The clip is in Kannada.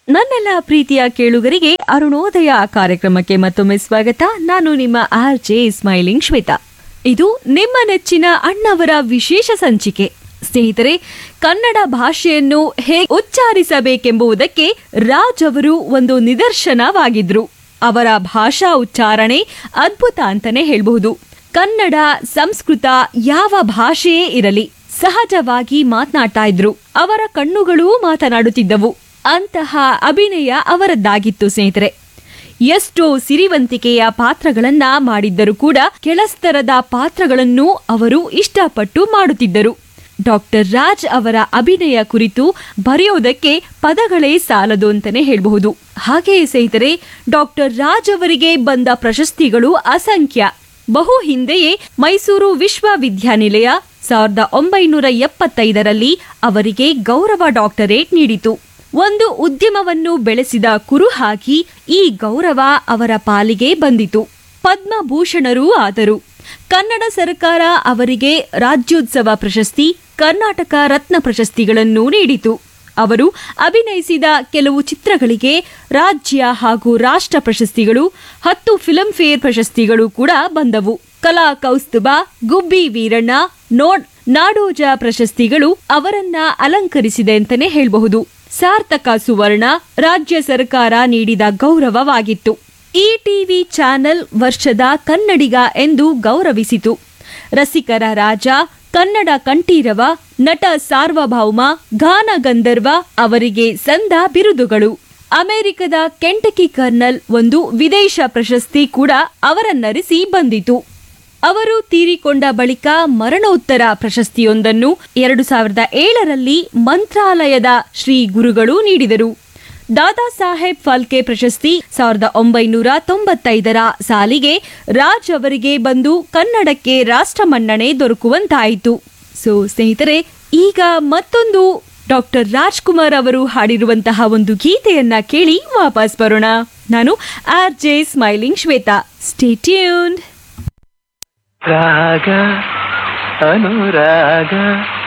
ನನ್ನೆಲ್ಲ ಪ್ರೀತಿಯ ಕೇಳುಗರಿಗೆ ಅರುಣೋದಯ ಕಾರ್ಯಕ್ರಮಕ್ಕೆ ಮತ್ತೊಮ್ಮೆ ಸ್ವಾಗತ ನಾನು ನಿಮ್ಮ ಆರ್ ಜೆ ಸ್ಮೈಲಿಂಗ್ ಶ್ವೇತಾ ಇದು ನಿಮ್ಮ ನೆಚ್ಚಿನ ಅಣ್ಣವರ ವಿಶೇಷ ಸಂಚಿಕೆ ಸ್ನೇಹಿತರೆ ಕನ್ನಡ ಭಾಷೆಯನ್ನು ಹೇಗೆ ಉಚ್ಚಾರಿಸಬೇಕೆಂಬುದಕ್ಕೆ ರಾಜ್ ಅವರು ಒಂದು ನಿದರ್ಶನವಾಗಿದ್ರು ಅವರ ಭಾಷಾ ಉಚ್ಚಾರಣೆ ಅದ್ಭುತ ಅಂತಾನೆ ಹೇಳ್ಬಹುದು ಕನ್ನಡ ಸಂಸ್ಕೃತ ಯಾವ ಭಾಷೆಯೇ ಇರಲಿ ಸಹಜವಾಗಿ ಮಾತನಾಡ್ತಾ ಇದ್ರು ಅವರ ಕಣ್ಣುಗಳೂ ಮಾತನಾಡುತ್ತಿದ್ದವು ಅಂತಹ ಅಭಿನಯ ಅವರದ್ದಾಗಿತ್ತು ಸ್ನೇಹಿತರೆ ಎಷ್ಟೋ ಸಿರಿವಂತಿಕೆಯ ಪಾತ್ರಗಳನ್ನ ಮಾಡಿದ್ದರೂ ಕೂಡ ಕೆಳಸ್ತರದ ಪಾತ್ರಗಳನ್ನು ಅವರು ಇಷ್ಟಪಟ್ಟು ಮಾಡುತ್ತಿದ್ದರು ಡಾಕ್ಟರ್ ರಾಜ್ ಅವರ ಅಭಿನಯ ಕುರಿತು ಬರೆಯೋದಕ್ಕೆ ಪದಗಳೇ ಸಾಲದು ಅಂತಾನೆ ಹೇಳಬಹುದು ಹಾಗೆಯೇ ಸ್ನೇಹಿತರೆ ಡಾಕ್ಟರ್ ರಾಜ್ ಅವರಿಗೆ ಬಂದ ಪ್ರಶಸ್ತಿಗಳು ಅಸಂಖ್ಯ ಬಹು ಹಿಂದೆಯೇ ಮೈಸೂರು ವಿಶ್ವವಿದ್ಯಾನಿಲಯ ಸಾವಿರದ ಒಂಬೈನೂರ ಎಪ್ಪತ್ತೈದರಲ್ಲಿ ಅವರಿಗೆ ಗೌರವ ಡಾಕ್ಟರೇಟ್ ನೀಡಿತು ಒಂದು ಉದ್ಯಮವನ್ನು ಬೆಳೆಸಿದ ಕುರುಹಾಗಿ ಈ ಗೌರವ ಅವರ ಪಾಲಿಗೆ ಬಂದಿತು ಪದ್ಮಭೂಷಣರೂ ಆದರು ಕನ್ನಡ ಸರ್ಕಾರ ಅವರಿಗೆ ರಾಜ್ಯೋತ್ಸವ ಪ್ರಶಸ್ತಿ ಕರ್ನಾಟಕ ರತ್ನ ಪ್ರಶಸ್ತಿಗಳನ್ನು ನೀಡಿತು ಅವರು ಅಭಿನಯಿಸಿದ ಕೆಲವು ಚಿತ್ರಗಳಿಗೆ ರಾಜ್ಯ ಹಾಗೂ ರಾಷ್ಟ್ರ ಪ್ರಶಸ್ತಿಗಳು ಹತ್ತು ಫಿಲ್ಮ್ಫೇರ್ ಪ್ರಶಸ್ತಿಗಳು ಕೂಡ ಬಂದವು ಕಲಾ ಕೌಸ್ತುಭ ಗುಬ್ಬಿ ವೀರಣ್ಣ ನೋಡ್ ನಾಡೋಜ ಪ್ರಶಸ್ತಿಗಳು ಅವರನ್ನ ಅಲಂಕರಿಸಿದೆ ಅಂತಾನೆ ಹೇಳಬಹುದು ಸಾರ್ಥಕ ಸುವರ್ಣ ರಾಜ್ಯ ಸರ್ಕಾರ ನೀಡಿದ ಗೌರವವಾಗಿತ್ತು ಈ ಟಿವಿ ಚಾನೆಲ್ ವರ್ಷದ ಕನ್ನಡಿಗ ಎಂದು ಗೌರವಿಸಿತು ರಸಿಕರ ರಾಜ ಕನ್ನಡ ಕಂಠೀರವ ನಟ ಸಾರ್ವಭೌಮ ಗಾನ ಗಂಧರ್ವ ಅವರಿಗೆ ಸಂದ ಬಿರುದುಗಳು ಅಮೆರಿಕದ ಕೆಂಟಕಿ ಕರ್ನಲ್ ಒಂದು ವಿದೇಶ ಪ್ರಶಸ್ತಿ ಕೂಡ ಅವರನ್ನರಿಸಿ ಬಂದಿತು ಅವರು ತೀರಿಕೊಂಡ ಬಳಿಕ ಮರಣೋತ್ತರ ಪ್ರಶಸ್ತಿಯೊಂದನ್ನು ಎರಡು ಸಾವಿರದ ಏಳರಲ್ಲಿ ಮಂತ್ರಾಲಯದ ಶ್ರೀ ಗುರುಗಳು ನೀಡಿದರು ದಾದಾ ಸಾಹೇಬ್ ಫಾಲ್ಕೆ ಪ್ರಶಸ್ತಿ ಸಾವಿರದ ಒಂಬೈನೂರ ತೊಂಬತ್ತೈದರ ಸಾಲಿಗೆ ರಾಜ್ ಅವರಿಗೆ ಬಂದು ಕನ್ನಡಕ್ಕೆ ರಾಷ್ಟ್ರ ಮನ್ನಣೆ ದೊರಕುವಂತಾಯಿತು ಸೊ ಸ್ನೇಹಿತರೆ ಈಗ ಮತ್ತೊಂದು ಡಾಕ್ಟರ್ ರಾಜ್ಕುಮಾರ್ ಅವರು ಹಾಡಿರುವಂತಹ ಒಂದು ಗೀತೆಯನ್ನ ಕೇಳಿ ವಾಪಸ್ ಬರೋಣ ನಾನು R J smiling Shweta stay tuned ರಾಗ ಅನುರಾಗ